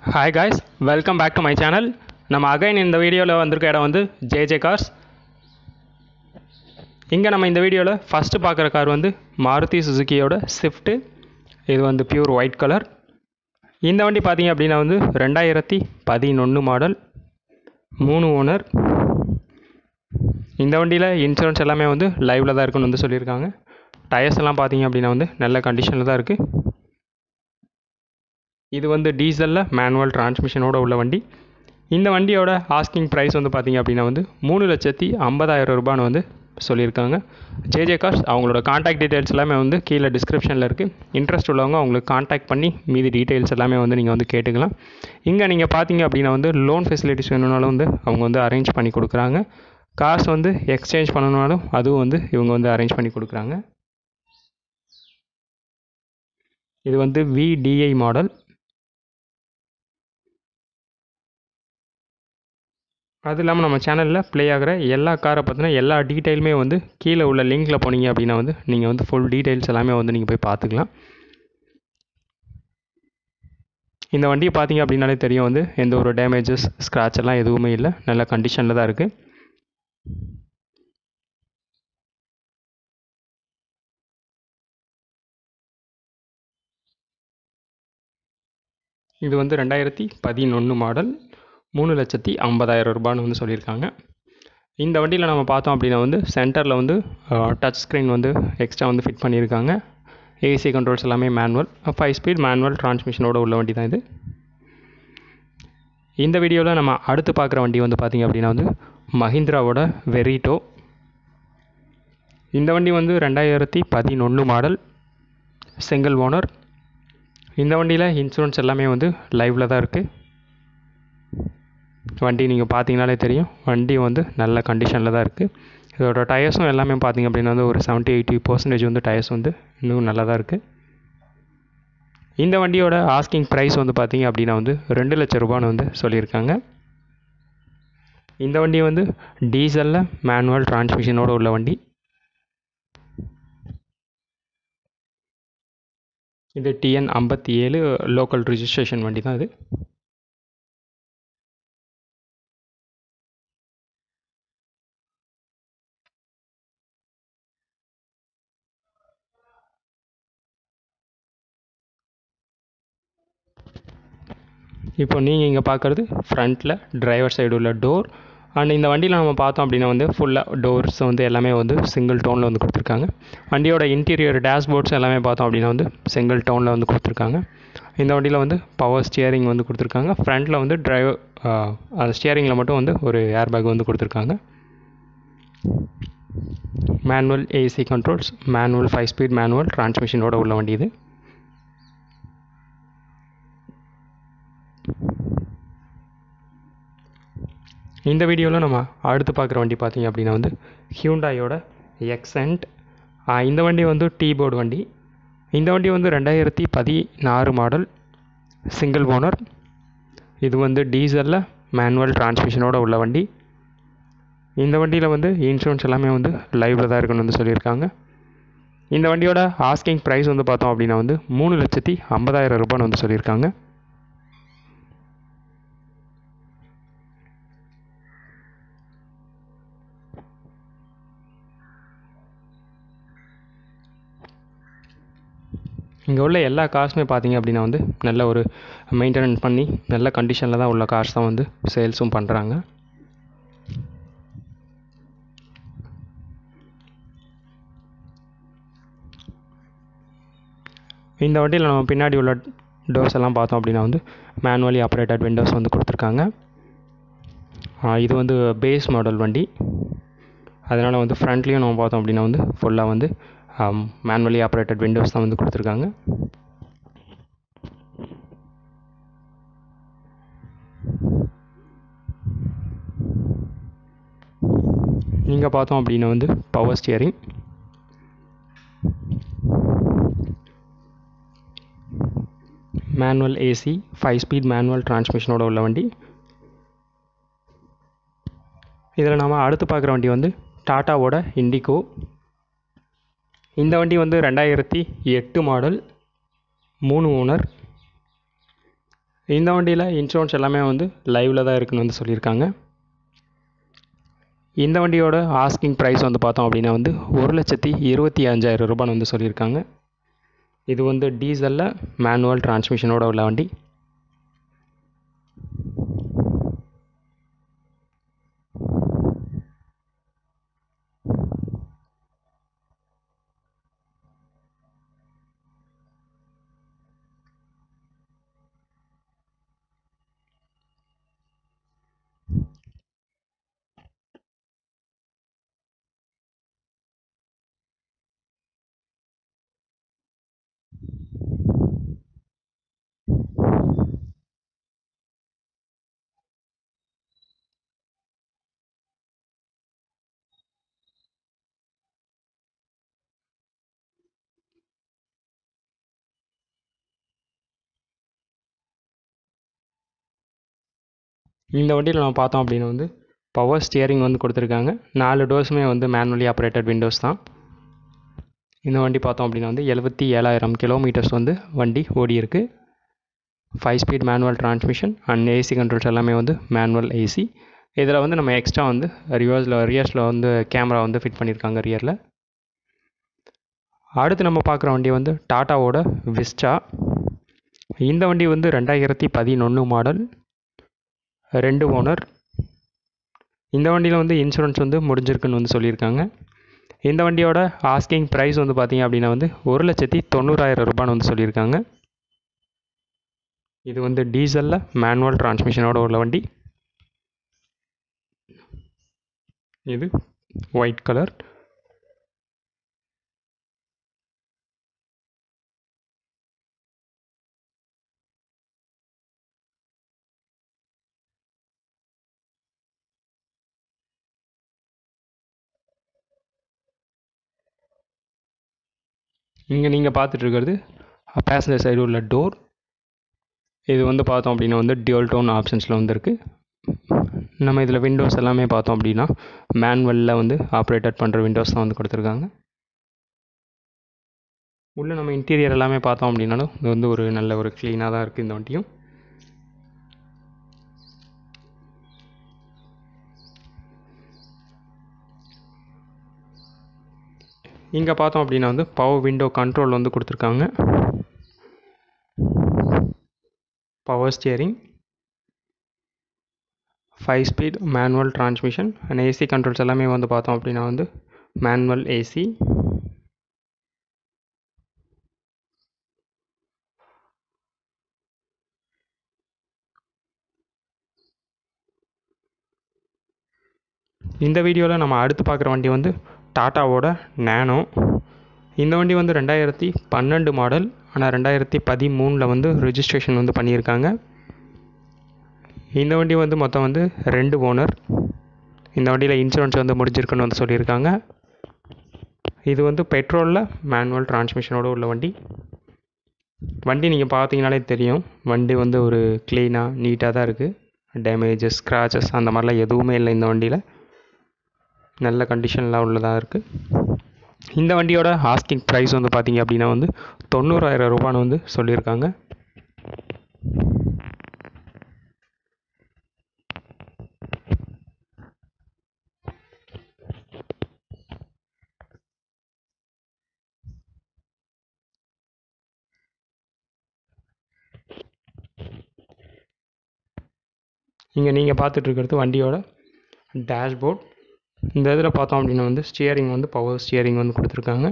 hi guys welcome back to my channel நம்ம again இந்த வீடியோவில் வந்திருக்க இடம் வந்து ஜேஜே கார்ஸ் இங்கே நம்ம இந்த வீடியோவில் ஃபஸ்ட்டு பார்க்குற கார் வந்து மாருதி சுசுக்கியோட ஸ்விஃப்ட்டு இது வந்து பியூர் ஒயிட் கலர் இந்த வண்டி பார்த்தீங்க அப்படின்னா வந்து ரெண்டாயிரத்தி பதினொன்று மாடல் மூணு ஓனர் இந்த வண்டியில் இன்சூரன்ஸ் எல்லாமே வந்து லைவில் தான் இருக்குன்னு வந்து சொல்லியிருக்காங்க டயர்ஸ் எல்லாம் பார்த்தீங்க அப்படின்னா வந்து நல்ல கண்டிஷனில் தான் இருக்குது இது வந்து டீசலில் மேனுவல் டிரான்ஸ்மிஷனோட உள்ள வண்டி இந்த வண்டியோட ஆஸ்கிங் ப்ரைஸ் வந்து பார்த்தீங்க அப்படின்னா வந்து மூணு லட்சத்தி ஐம்பதாயிரம் ரூபான்னு வந்து சொல்லியிருக்காங்க ஜேஜே கார்ஸ் அவங்களோட காண்டாக்ட் டீட்டெயில்ஸ் எல்லாமே வந்து கீழே டிஸ்கிரிப்ஷனில் இருக்குது இன்ட்ரெஸ்ட் உள்ளவங்க அவங்களுக்கு காண்டாக்ட் பண்ணி மீதி டீட்டெயில்ஸ் எல்லாமே வந்து நீங்கள் வந்து கேட்டுக்கலாம் இங்கே நீங்கள் பார்த்தீங்க அப்படின்னா வந்து லோன் ஃபெசிலிட்டிஸ் வேணும்னாலும் வந்து அவங்க வந்து அரேஞ்ச் பண்ணி கொடுக்குறாங்க காசு வந்து எக்ஸ்சேஞ்ச் பண்ணணுனாலும் அதுவும் வந்து இவங்க வந்து அரேஞ்ச் பண்ணி கொடுக்குறாங்க இது வந்து விடிஐ மாடல் அது இல்லாமல் நம்ம சேனலில் ப்ளே ஆகிற எல்லா காரை பற்றின எல்லா டீட்டெயிலுமே வந்து கீழே உள்ள லிங்க்கில் போனீங்க அப்படின்னா வந்து நீங்கள் வந்து ஃபுல் டீட்டெயில்ஸ் எல்லாமே வந்து நீங்கள் போய் பார்த்துக்கலாம் இந்த வண்டியை பார்த்தீங்க அப்படின்னாலே தெரியும் வந்து எந்த ஒரு டேமேஜஸ் ஸ்க்ராட்ச் எல்லாம் எதுவுமே இல்லை நல்ல கண்டிஷனில் தான் இருக்குது இது வந்து ரெண்டாயிரத்தி பதினொன்று மாடல் மூணு லட்சத்தி ஐம்பதாயிரம் ரூபான்னு வந்து சொல்லியிருக்காங்க இந்த வண்டியில் நம்ம பார்த்தோம் அப்படின்னா வந்து சென்டரில் வந்து டச் ஸ்க்ரீன் வந்து எக்ஸ்ட்ரா வந்து ஃபிட் பண்ணியிருக்காங்க ஏசி கண்ட்ரோல்ஸ் எல்லாமே மேனுவல் ஃபைவ் ஸ்பீட் மேனுவல் டிரான்ஸ்மிஷனோட உள்ள வண்டி தான் இது இந்த வீடியோவில் நம்ம அடுத்து பார்க்குற வண்டி வந்து பார்த்திங்க அப்படின்னா வந்து மஹிந்திராவோட வெரிட்டோ இந்த வண்டி வந்து ரெண்டாயிரத்தி பதினொன்று மாடல் சிங்கிள் ஓனர் இந்த வண்டியில் இன்சூரன்ஸ் எல்லாமே வந்து லைவில் தான் இருக்குது வண்டி நீங்கள் பார்த்தீங்கனாலே தெரியும் வண்டி வந்து நல்ல கண்டிஷனில் தான் இருக்குது இதோட டயர்ஸும் எல்லாமே பார்த்தீங்க அப்படின்னா வந்து ஒரு செவன்ட்டி எயிட்டி பர்சன்டேஜ் வந்து டயர்ஸ் வந்து இன்னும் நல்லா தான் இருக்குது இந்த வண்டியோட ஆஸ்கிங் ப்ரைஸ் வந்து பார்த்தீங்க அப்படின்னா வந்து ரெண்டு லட்ச ரூபான்னு வந்து சொல்லியிருக்காங்க இந்த வண்டி வந்து டீசலில் மேனுவல் டிரான்ஸ்மிஷனோட உள்ள வண்டி இது டிஎன் ஐம்பத்தி ஏழு லோக்கல் ரிஜிஸ்ட்ரேஷன் வண்டி தான் இது இப்போ நீங்கள் இங்கே பார்க்குறது ஃப்ரண்ட்டில் டிரைவர் சைடு உள்ள டோர் அண்ட் இந்த வண்டியில் நம்ம பார்த்தோம் அப்படின்னா வந்து ஃபுல்லாக டோர்ஸ் வந்து எல்லாமே வந்து சிங்கிள் டோனில் வந்து கொடுத்துருக்காங்க வண்டியோட இன்டீரியர் டேஷ்போர்ட்ஸ் எல்லாமே பார்த்தோம் அப்படின்னா வந்து சிங்கிள் டோனில் வந்து கொடுத்துருக்காங்க இந்த வண்டியில் வந்து பவர் ஸ்டியரிங் வந்து கொடுத்துருக்காங்க ஃப்ரண்ட்டில் வந்து டிரைவர் அந்த ஸ்டியரிங்கில் மட்டும் வந்து ஒரு ஏர் பேக் வந்து கொடுத்துருக்காங்க manual AC controls manual five speed manual டிரான்ஸ்மிஷனோட உள்ள வண்டி இது இந்த வீடியோவில் நம்ம அடுத்து பார்க்குற வண்டி பார்த்தீங்க அப்படின்னா வந்து ஹியூண்டாயோட எக்ஸண்ட் இந்த வண்டி வந்து டீ போர்டு வண்டி இந்த வண்டி வந்து ரெண்டாயிரத்தி பதினாறு மாடல் சிங்கிள் ஓனர் இது வந்து டீசலில் மேனுவல் டிரான்ஸ்மிஷனோட உள்ள வண்டி இந்த வண்டியில் வந்து இன்சூரன்ஸ் எல்லாமே வந்து லைவில் தான் இருக்குன்னு வந்து சொல்லியிருக்காங்க இந்த வண்டியோட ஆஸ்கிங் ப்ரைஸ் வந்து பார்த்தோம் அப்படின்னா வந்து மூணு லட்சத்தி ஐம்பதாயிரம் ரூபான்னு வந்து சொல்லியிருக்காங்க இங்கே உள்ள எல்லா கார்ஸுமே பார்த்தீங்க அப்படின்னா வந்து நல்ல ஒரு மெயின்டெனன்ஸ் பண்ணி நல்ல கண்டிஷனில் தான் உள்ள கார்ஸ் தான் வந்து சேல்ஸும் பண்ணுறாங்க இந்த வண்டியில் நம்ம பின்னாடி உள்ள டோர்ஸ் எல்லாம் பார்த்தோம் அப்படின்னா வந்து மேனுவலி ஆப்ரேட்டட் விண்டோஸ் வந்து கொடுத்துருக்காங்க இது வந்து பேஸ் மாடல் வண்டி அதனால் வந்து ஃப்ரண்ட்லேயும் நம்ம பார்த்தோம் அப்படின்னா வந்து ஃபுல்லாக வந்து மேனுவலி ஆப்ரேட்டட் விண்டோஸ் தான் வந்து கொடுத்துருக்காங்க நீங்கள் பார்த்தோம் அப்படின்னா வந்து power steering manual AC five speed manual டிரான்ஸ்மிஷனோட உள்ள வண்டி இதில் நாம் அடுத்து பார்க்குற வண்டி வந்து டாட்டாவோட இண்டிகோ இந்த வண்டி வந்து ரெண்டாயிரத்தி எட்டு மாடல் மூணு ஓனர் இந்த வண்டியில் இன்சூரன்ஸ் எல்லாமே வந்து லைவில் தான் இருக்குன்னு வந்து சொல்லியிருக்காங்க இந்த வண்டியோட ஆஸ்கிங் ப்ரைஸ் வந்து பார்த்தோம் அப்படின்னா வந்து ஒரு லட்சத்தி இருபத்தி அஞ்சாயிரம் ரூபான்னு வந்து சொல்லியிருக்காங்க இது வந்து டீசலில் மேனுவல் டிரான்ஸ்மிஷனோட உள்ள வண்டி இந்த வண்டியில் நம்ம பார்த்தோம் அப்படின்னா வந்து பவர் ஸ்டியரிங் வந்து கொடுத்துருக்காங்க நாலு டோர்ஸுமே வந்து மேனுவலி ஆப்ரேட்டட் விண்டோஸ் தான் இந்த வண்டி பார்த்தோம் அப்படின்னா வந்து எழுபத்தி ஏழாயிரம் கிலோமீட்டர்ஸ் வந்து வண்டி ஓடி இருக்கு five speed manual transmission and AC controls எல்லாமே வந்து மேனுவல் ஏசி இதில் வந்து நம்ம எக்ஸ்ட்ரா வந்து ரிவர்ஸில் ரியர்ஸில் வந்து கேமரா வந்து ஃபிட் பண்ணியிருக்காங்க ரியரில் அடுத்து நம்ம பார்க்குற வண்டி வந்து டாட்டாவோட விஸ்டா இந்த வண்டி வந்து ரெண்டாயிரத்தி பதினொன்று மாடல் ரெண்டு ஓனர் இந்த வண்டியில் வந்து இன்சூரன்ஸ் வந்து முடிஞ்சிருக்குன்னு வந்து சொல்லியிருக்காங்க இந்த வண்டியோட ஆஸ்கிங் ப்ரைஸ் வந்து பார்த்தீங்க அப்படின்னா வந்து ஒரு லட்சத்தி தொண்ணூறாயிரம் ரூபான்னு வந்து சொல்லியிருக்காங்க இது வந்து டீசலில் மேனுவல் டிரான்ஸ்மிஷனோட உள்ள வண்டி இது ஒயிட் கலர் இங்கே நீங்கள் பார்த்துட்டு இருக்கிறது பேசஞ்சர் சைடு உள்ள டோர் இது வந்து பார்த்தோம் அப்படின்னா வந்து டியூல் டோன் ஆப்ஷன்ஸில் வந்துருக்கு நம்ம இதில் விண்டோஸ் எல்லாமே பார்த்தோம் அப்படின்னா மேனுவலில் வந்து ஆப்ரேட்டட் பண்ணுற விண்டோஸ் தான் வந்து கொடுத்துருக்காங்க உள்ளே நம்ம இன்டீரியர் எல்லாமே பார்த்தோம் அப்படின்னாலும் இது வந்து ஒரு நல்ல ஒரு க்ளீனாக தான் இருக்குது இந்த வண்டியும் இங்கே பார்த்தோம் அப்படின்னா வந்து பவர் விண்டோ கண்ட்ரோல் வந்து கொடுத்துருக்காங்க power steering five speed manual transmission and AC controls எல்லாமே வந்து பார்த்தோம் அப்படின்னா வந்து மேனுவல் ஏசி இந்த வீடியோவில் நம்ம அடுத்து பார்க்குற வண்டி வந்து டாட்டாவோட நேனோ இந்த வண்டி வந்து ரெண்டாயிரத்தி பன்னெண்டு மாடல் ஆனால் ரெண்டாயிரத்தி பதிமூணில் வந்து ரிஜிஸ்ட்ரேஷன் வந்து பண்ணியிருக்காங்க இந்த வண்டி வந்து மொத்தம் வந்து ரெண்டு ஓனர் இந்த வண்டியில் இன்சூரன்ஸ் வந்து முடிஞ்சிருக்குன்னு வந்து சொல்லியிருக்காங்க இது வந்து பெட்ரோலில் மேனுவல் டிரான்ஸ்மிஷனோட உள்ள வண்டி வண்டி நீங்கள் பார்த்தீங்கனாலே தெரியும் வண்டி வந்து ஒரு க்ளீனாக நீட்டாக தான் இருக்குது டேமேஜஸ் ஸ்க்ராச்சஸ் அந்த மாதிரிலாம் எதுவுமே இல்லை இந்த வண்டியில் நல்ல கண்டிஷனில் உள்ளதாக இருக்குது இந்த வண்டியோட ஆஸ்கிங் ப்ரைஸ் வந்து பார்த்தீங்க அப்படின்னா வந்து தொண்ணூறாயிரம் ரூபான்னு வந்து சொல்லியிருக்காங்க இங்கே நீங்கள் பார்த்துட்டு இருக்கிறது வண்டியோட டேஷ்போர்ட் இந்த இதில் பார்த்தோம் அப்படின்னா வந்து ஸ்டியரிங் வந்து பவர் ஸ்டியரிங் வந்து கொடுத்துருக்காங்க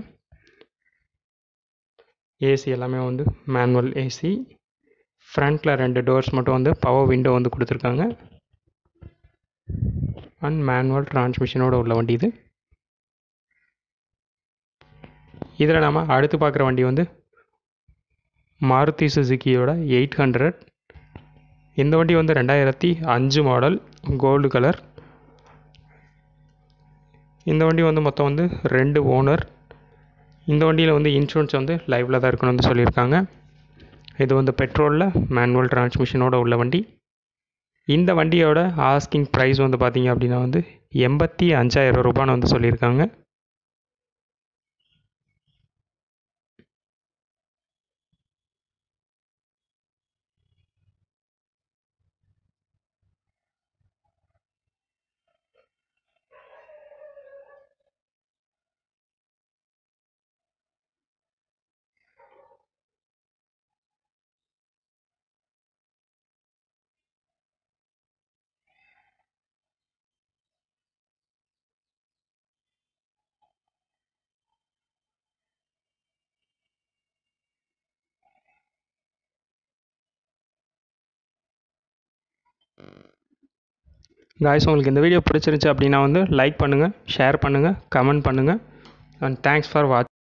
ஏசி எல்லாமே வந்து மேனுவல் ஏசி ஃப்ரண்ட்டில் ரெண்டு டோர்ஸ் மட்டும் வந்து பவர் விண்டோ வந்து கொடுத்துருக்காங்க அண்ட் மேனுவல் டிரான்ஸ்மிஷனோட உள்ள வண்டி இது இதில் நம்ம அடுத்து பார்க்குற வண்டி வந்து மாருதி சுசுக்கியோட எயிட் ஹண்ட்ரட் இந்த வண்டி வந்து ரெண்டாயிரத்தி அஞ்சு மாடல் கோல்டு கலர் இந்த வண்டி வந்து மொத்தம் வந்து ரெண்டு ஓனர் இந்த வண்டியில் வந்து இன்சூரன்ஸ் வந்து லைவில் தான் இருக்குன்னு வந்து சொல்லியிருக்காங்க இது வந்து பெட்ரோலில் மேனுவல் டிரான்ஸ்மிஷனோட உள்ள வண்டி இந்த வண்டியோட ஆஸ்கிங் ப்ரைஸ் வந்து பார்த்தீங்க அப்படின்னா வந்து எண்பத்தி அஞ்சாயிரம் ரூபான்னு வந்து சொல்லியிருக்காங்க காய்ஸ் உங்களுக்கு இந்த வீடியோ பிடிச்சிருந்துச்சி அப்படின்னா வந்து லைக் பண்ணுங்கள் ஷேர் பண்ணுங்கள் கமெண்ட் பண்ணுங்கள் அண்ட் தேங்க்ஸ் ஃபார் வாட்ச்